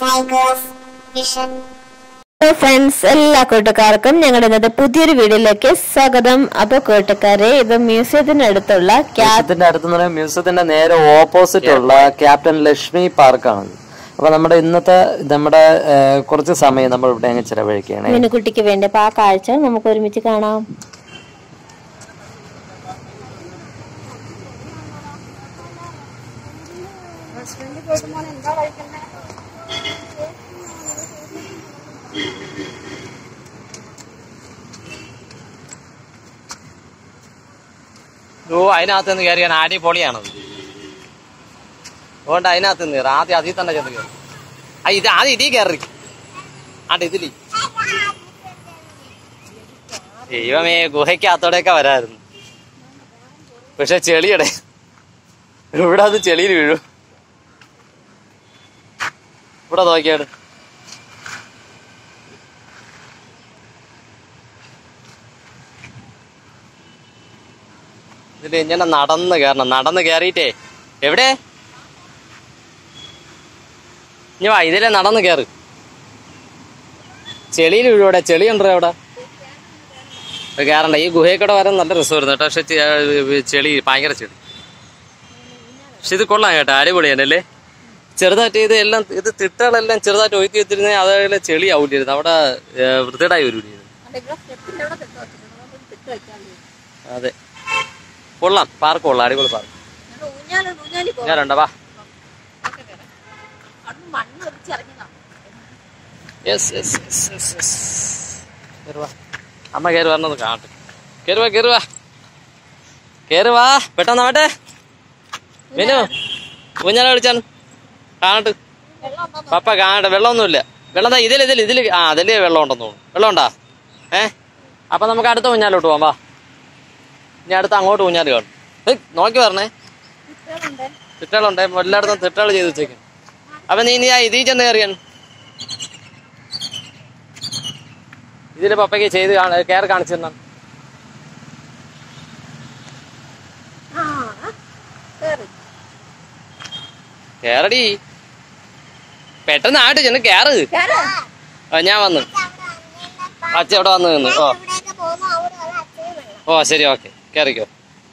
Tigers Vision. Hello friends എല്ലാ കൂട്ടുകാർക്കും ഞങ്ങളുടെ ഇന്നത്തെ പുതിയൊരു വീഡിയോയിലേക്ക് സ്വാഗതം അപ്പൊ കൂട്ടുകാരെ ഇത് മ്യൂസിയത്തിനടുത്തുള്ള ക്യാ മ്യൂസിയത്തിന്റെ അടുത്ത് പറയുമ്പോൾ മ്യൂസിയത്തിന്റെ നേരെ ഓപ്പോസിറ്റ് ഉള്ള ക്യാപ്റ്റൻ ലക്ഷ്മി പാർക്കാണ് അപ്പൊ നമ്മുടെ ഇന്നത്തെ നമ്മുടെ ഏഹ്, കുറച്ച് സമയം നമ്മൾ ഇവിടെ അങ്ങ് ചെലവഴിക്കുകയാണ് മിനുക്കുട്ടിക്ക് വേണ്ടി അപ്പൊ ആ കാഴ്ച നമുക്ക് ഒരുമിച്ച് കാണാം ഓ അതിനകത്ത് നിന്ന് കയറിയാണ് അടിപൊളിയാണത് അതുകൊണ്ട് അതിനകത്ത് നിന്ന് കയറി ആദ്യം അതിൽ തന്നെ ചെന്ന് കയറി ആ ഇത് ആദ്യം ഇതിൽ കയറി ആണ്ട് ഇതില് ദൈവമേ ഗുഹയ്ക്കകത്തോടെയൊക്കെ വരായിരുന്നു പക്ഷെ ചെളിയടെ ഇവിടെ അത് ചെളിയിൽ വീഴും ഇവിടെ നോക്കിയാണ് ഇതില് ഇങ്ങനെ നടന്ന് കയറണം നടന്ന് കയറിയിട്ടേ എവിടെ ഇനി വാ ഇതിലെ നടന്ന് കയറ് ചെളിയിൽ വീഴൂടെ ചെളി ഉണ്ടോ അവിടെ ഇത് കയറണ്ട ഈ ഗുഹയൊക്കെ വരാൻ നല്ല രസമായിരുന്നു കേട്ടോ പക്ഷെ ചെ- ചെളി ഭയങ്കര ചെളി പക്ഷെ ഇത് കൊള്ളാം കേട്ടോ അടിപൊളിയാണ് അല്ലേ ചെറുതായിട്ട് ഇത് എല്ലാം ഇത് തിട്ടകളെല്ലാം ചെറുതായിട്ട് ഒഴുക്കി വെച്ചിരുന്നേ അതേപോലെ ചെളി ആവില്ലായിരുന്നു അവിടെ ഏ, വൃത്തികേടായി വരൂലായിരുന്നു അതെ കൊള്ളാം പാർക്ക് കൊള്ളാം അടിപൊളി പാർക്ക് ഞാൻ രണ്ട വാ yes yes yes yes yes കയറുവാ അമ്മ കയറി വരണത് കാണട്ടെ കയറുവാ കയറുവാ കയറുവാ പെട്ടെന്നാവട്ടെ മിനു ഊഞ്ഞാല വിളിച്ചാണ് കാണട്ട് പപ്പ കാണട്ടെ വെള്ളമൊന്നുമില്ല വെള്ളം ദാ ഇതിൽ ഇതിൽ ഇതിൽ ആ അതിൽ വെള്ളം ഉണ്ടെന്ന് തോന്നുന്നു വെള്ളം ഉണ്ടാ ഏ അപ്പൊ നമുക്ക് അടുത്ത ഊഞ്ഞാലോട്ട് പോവാം വാ ഇനി അടുത്ത അങ്ങോട്ട് ഊഞ്ഞാല് കാണും ഏയ് നോക്കി പറഞ്ഞേ തിട്ടകളുണ്ട് എല്ലായിടത്തും തിട്ടകൾ ചെയ്ത് വെച്ചേക്കും അപ്പൊ നീ നീ ആ ഇതിൽ ചെന്ന് കയറിയാണ് ഇതില് പപ്പയ്ക്ക് ചെയ്ത് കയറി കാണിച്ചു തന്നാണ് കേറടി പെട്ടെന്ന് ആട്ട് ചെന്ന് കേറ് ആ, ഞാൻ വന്നു അച്ഛ ഇവിടെ വന്ന് നിന്ന് ഓ ഇവിടെയൊക്കെ പോകുന്നു അവിടെ ഒരു അച്ഛനും വെള്ളം. ഓ ശരി ഓക്കെ കയറിക്കോ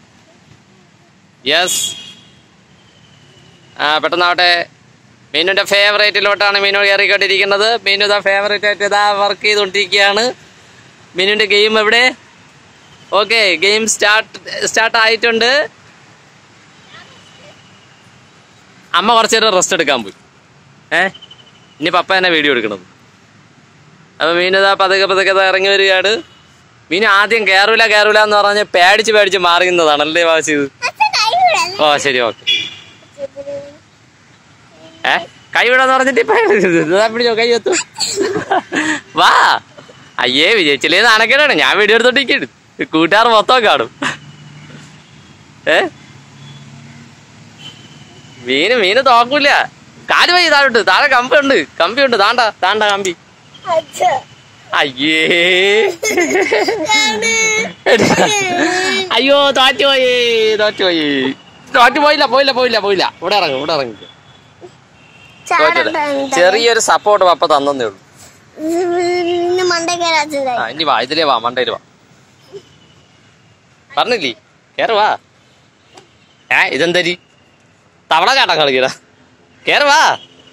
യെസ് ആ പെട്ടെന്നാവട്ടെ മീനുന്റെ ഫേവറേറ്റിലോട്ടാണ് മീനു കയറിക്കൊണ്ടിരിക്കുന്നത് മീനു ഇതാ ഫേവറേറ്റ് ആയിട്ട് ഇതാ വർക്ക് ചെയ്തുകൊണ്ടിരിക്കുകയാണ് മീനുന്റെ ഗെയിം എവിടെ ഓക്കെ ഗെയിം സ്റ്റാർട്ട് സ്റ്റാർട്ട് ആയിട്ടുണ്ട് അമ്മ കുറച്ചു നേരം റെസ്റ്റ് എടുക്കാൻ പോയി ഏ ഇനി പപ്പ തന്നെ വീഡിയോ എടുക്കണത് അപ്പൊ മീനിതാ പതുക്കെ പതുക്കെ ദാ ഇറങ്ങി വരികയാണ് മീൻ ആദ്യം കയറൂല കയറൂല എന്ന് പറഞ്ഞ് പേടിച്ച് പേടിച്ച് മാറുന്നതാണ് അല്ലേ വാശിയത് അച്ഛൻ കൈ വിടല്ലേ? ഓ ശരി ഓക്കെ ഏ കൈ വിടാന്ന് പറഞ്ഞിട്ട് ഇപ്പൊ ഇതാ പിടിച്ചോ കൈ എത്തു വാ അയ്യേ വിജയിച്ചില്ലേ നാണക്കേടാണ് ഞാൻ വീഡിയോ എടുത്തോണ്ടിരിക്കണ് കൂട്ടുകാർ മൊത്തം കാണും ഏ മീന് മീന് തോക്കൂല കാല് പോയി താഴോട്ട് താഴെ കമ്പി ഉണ്ട് കമ്പി ഉണ്ട് താണ്ട താണ്ട കമ്പി അച്ഛൻ. അയ്യേ അയ്യോ തോറ്റുപോയി തോറ്റുപോയി തോറ്റുപോയില്ല പോയില്ല പോയില്ല പോയില്ല ഇവിടെ ഇറങ്ങും ഇവിടെ ഇറങ്ങി തോറ്റില്ല ചാടണ്ട. ചെറിയൊരു സപ്പോർട്ട് പപ്പ തന്നേ ഉള്ളൂ ഇന്ന് മണ്ടേ കയറാൻ അച്ഛൻ ആ ഇനി വാ ഇതിലേ വാ മണ്ടയില് വാ പറഞ്ഞില്ലേ കേറ് വാ ഏ ഇതെന്തരി തവള കാട്ടം കളിക്കട കേറ് വാ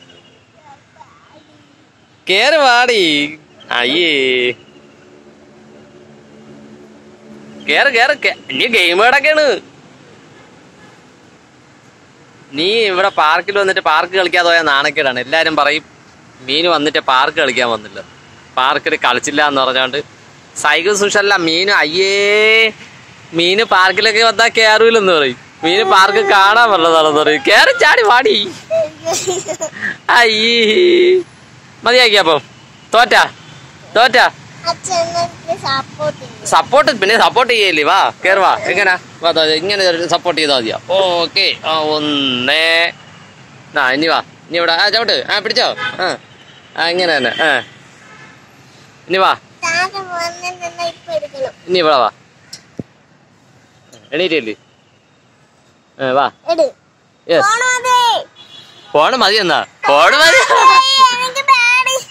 കേറ് വാടി അയ്യേ കേറ് കേറ് കേ- നീ ഗെയിം കിടക്കാണ് നീ ഇവിടെ പാർക്കിൽ വന്നിട്ട് പാർക്ക് കളിക്കാതെ പോയാൽ നാണക്കേടാണ് എല്ലാരും പറയും മീന് വന്നിട്ട് പാർക്ക് കളിക്കാൻ വന്നില്ല പാർക്കിൽ കളിച്ചില്ല എന്ന് പറഞ്ഞോണ്ട് സൈക്കിൾ സുഷല്ല മീന് അയ്യേ മീന് പാർക്കിലൊക്കെ വന്നാ കേറൂലെന്ന് പറയും മീന് പാർക്ക് കാണാൻ വന്നതാണെന്ന് പറയും കേറി ചാടി പാടി അയ്യേ മതിയാക്കി അപ്പം തോറ്റാ തോറ്റാ അച്ഛൻ സപ്പോർട്ട് ചെയ്യും സപ്പോർട്ട് പിന്നെ സപ്പോർട്ട് ചെയ്യല്ലേ വാ കേറ് വാ എങ്ങനാ വാ ദാ ഇങ്ങനെ സപ്പോർട്ട് ചെയ്താൽ മതിയാ ഓക്കെ ആ ഒന്നേ ആ ഇനി വാ ഇനി ഇവിടെ ആ ചവിട്ട് ആ പിടിച്ചോ ആ ആ ഇങ്ങനെ തന്നെ ആ ഇനി വാ താഴെ വന്നിൽ നിന്ന് ഇപ്പൊ എടുക്കണം ഇനി ഇവിടെ വാ എണീറ്റല്ലേ ആ വാ എട് യെസ് പോണോ അതെ ഫോണ് മതി എന്നാ ഫോണ് മതി എനിക്ക്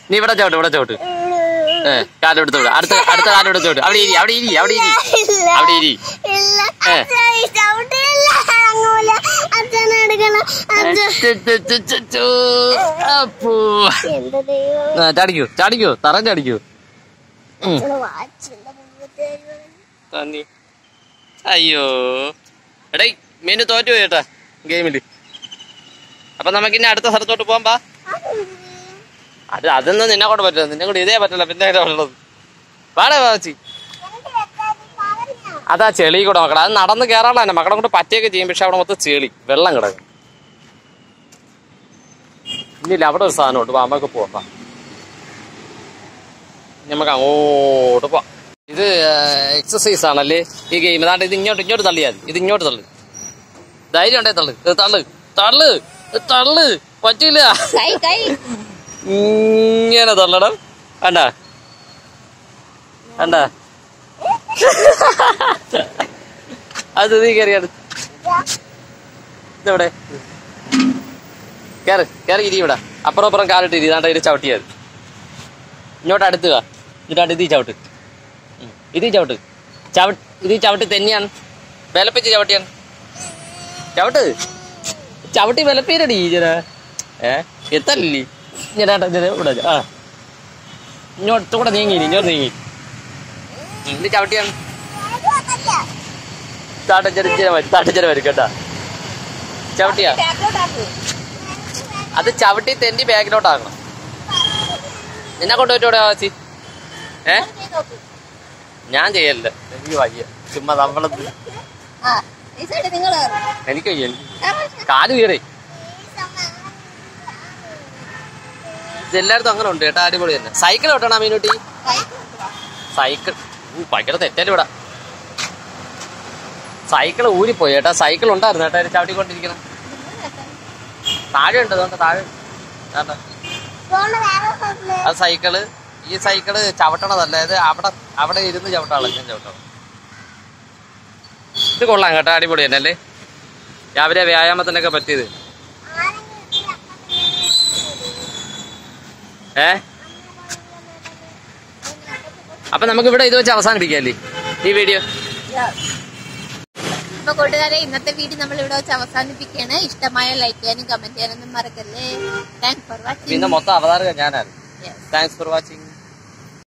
നീ ഇവിടെ ചവിട്ട് ഇവിടെ ചവിട്ട് ഏ കാലെടുത്ത് വിടും അടുത്ത അടുത്ത കാലെടുത്ത് വിടും അവിടെ ഇരി അവിടെ ഇരി അവിടെ ഇരി ഇല്ല അവിടെ ഇരി ഇല്ല ഏ. അച്ഛൻ ഈ ചവിട്ടിയില്ല ഇറങ്ങൂല അച്ഛൻ എടുക്കണം അച്ഛൻ അപ്പോ എന്ത് ദൈവം ആ, ചാടിക്കോ ചാടിക്കോ തറ ചാടിക്കോ ഉം. വാച്ചിന്റെ മുമ്പത്തെ നന്ദി അയ്യോ എടേ മീന് തോറ്റു പോയേട്ടാ ഗെയിമില് അപ്പൊ നമുക്ക് ഇനി അടുത്ത സ്ഥലത്തോട്ട് പോകാൻ പാ അത് അതൊന്നും നിന്നെ കൊണ്ട് പറ്റില്ല നിന്നെ കൊണ്ട് ഇതേ പറ്റില്ല പിന്നെ ഏതാ ഉള്ളത് വാടേ വാച്ചി അതാ ചെളി കൂടെ മക്കളെ അത് നടന്ന് കയറാനുള്ള തന്നെ മക്കളെ കൊണ്ട് പറ്റിയൊക്കെ ചെയ്യും പക്ഷെ അവിടെ മൊത്തം ചെളി വെള്ളം കിടക്കും ഇനിയില്ല അവിടെ ഒരു സാധനമുണ്ട് വാ നമുക്ക് പോവാം നമുക്ക് അങ്ങോട്ട് പോവാം ഇത് എക്സസൈസ് ആണല്ലേ ഈ ഗെയിം അതാണ്ട് ഇത് ഇങ്ങോട്ട് ഇങ്ങോട്ട് തള്ളിയാൽ മതി. ഇത് ഇങ്ങോട്ട് തള്ളു ധൈര്യം ഉണ്ടേ തള്ളു ഇത് തള്ളു തള്ളു ഇത് തള്ളു പറ്റില്ല കൈ കൈ ഇങ്ങനെ തള്ളണം വേണ്ട വേണ്ട അത് നീ കയറിയാണ് ഇതെവിടെ കയറി കയറി ഇരി ഇവിടെ അപ്പുറം അപ്പുറം കാലിട്ട് ഇരി ഇതാണ്ട് ഇത് ചവിട്ടിയത് ഇങ്ങോട്ട് അടുത്ത് വാ എന്നിട്ടാണ്ട് ഇത് ഈ ചവിട്ട് ഉം. ഇത് ഈ ചവിട്ട് ചവിട്ട് ഇത് ഈ ചവിട്ട് തന്നെയാണ് വിലപ്പിച്ച് ചവിട്ടിയാണ് ചവിട്ട് ചവിട്ടി വിലപ്പീരടി ഇങ്ങനെ ഏ എത്തല്ലേ ഇങ്ങനെ ഇങ്ങനെ ഇവിടെ ആ ഇങ്ങോട്ട് കൂടെ നീങ്ങി ഇനി, ഇങ്ങോട്ട് നീങ്ങി ഉം, ഇത് ചവിട്ടിയാണ് താട്ടച്ചെറിച്ചിര വരും താട്ടച്ചെര വരും കേട്ടാ ചവിട്ടിയാ അത് ചവിട്ടി തെന്റി ബാഗിലോട്ടാക്കണം നിന്നെ കൊണ്ടുപോയിട്ട് ആച്ചി ഏ ഞാൻ ചെയ്യല്ല എനിക്ക് വയ്യ ചുമ്മാ നമ്മളത് നിങ്ങൾ എനിക്ക് വയ്യ കാല് വീറേ ഇതെല്ലായിടത്തും അങ്ങനെ ഉണ്ട് കേട്ടാ അടിപൊളി തന്നെ സൈക്കിൾ ഓട്ടണം മീനുട്ടി സൈക്കിൾ ഊ ഭയങ്കര തെറ്റല്ലേ ഇവിടെ സൈക്കിൾ ഊരിപ്പോയി ചേട്ടാ സൈക്കിൾ ഉണ്ടായിരുന്നു ചേട്ടാ ഇത് ചവിട്ടിക്കൊണ്ടിരിക്കണം താഴെ ഉണ്ട് അതുകൊണ്ട് താഴെ ദാണ്ട. അത് സൈക്കിള് ഈ സൈക്കിള് ചവിട്ടണതല്ല ഇത് അവിടെ അവിടെ ഇരുന്ന് ചവിട്ടാളെ ഞാൻ ചവിട്ടണം ഇത് കൊള്ളാം കേട്ടോ അടിപൊളി തന്നെ അല്ലേ രാവിലെ വ്യായാമത്തിനൊക്കെ പറ്റിയത് ഏ അപ്പൊ നമുക്ക് ഇവിടെ ഇത് വെച്ച് അവസാനിപ്പിക്കാല്ലേ ഈ വീഡിയോ അപ്പൊ കൂട്ടുകാരെ ഇന്നത്തെ വീഡിയോ നമ്മൾ ഇവിടെ വെച്ച് അവസാനിപ്പിക്കുകയാണ് ഇഷ്ടമായ ലൈക്ക് ചെയ്യാനും കമന്റ് ചെയ്യാനൊന്നും മറക്കല്ലേ താങ്ക്സ് ഫോർ വാച്ചിങ് പിന്നെ മൊത്തം അവതാരക ഞാനാണ് താങ്ക്സ് ഫോർ വാച്ചിങ്